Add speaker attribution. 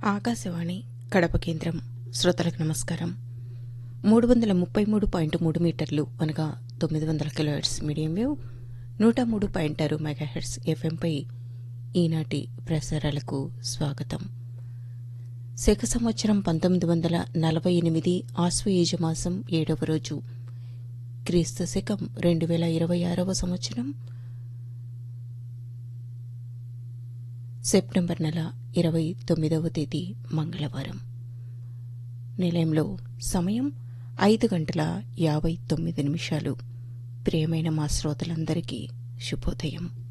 Speaker 1: ఆకాశవాణి కడప కేంద్రం శ్రోతలకు నమస్కారం మూడు వందల ముప్పై మూడు పాయింట్ మూడు మీటర్లు అనగా తొమ్మిది వందల కిలోహెర్ట్స్ మీడియం వేవ్ నూట మూడు పాయింట్ ఆరు మెగాహెర్ట్స్ ఎఫ్ఎంపై ఈనాటి ప్రసారాలకు స్వాగతం శక సంవత్సరం పంతొమ్మిది వందల నలభై ఎనిమిది ఆశ్వయుజ మాసం ఏడవ రోజు క్రీస్తు శకం రెండు వేల ఇరవై ఆరవ సంవత్సరం సెప్టెంబర్ నెల ఇరవై తొమ్మిదవ తేదీ మంగళవారం నిలయంలో సమయం ఐదు గంటల యాభై తొమ్మిది నిమిషాలు ప్రియమైన మా శ్రోతలందరికీ శుభోదయం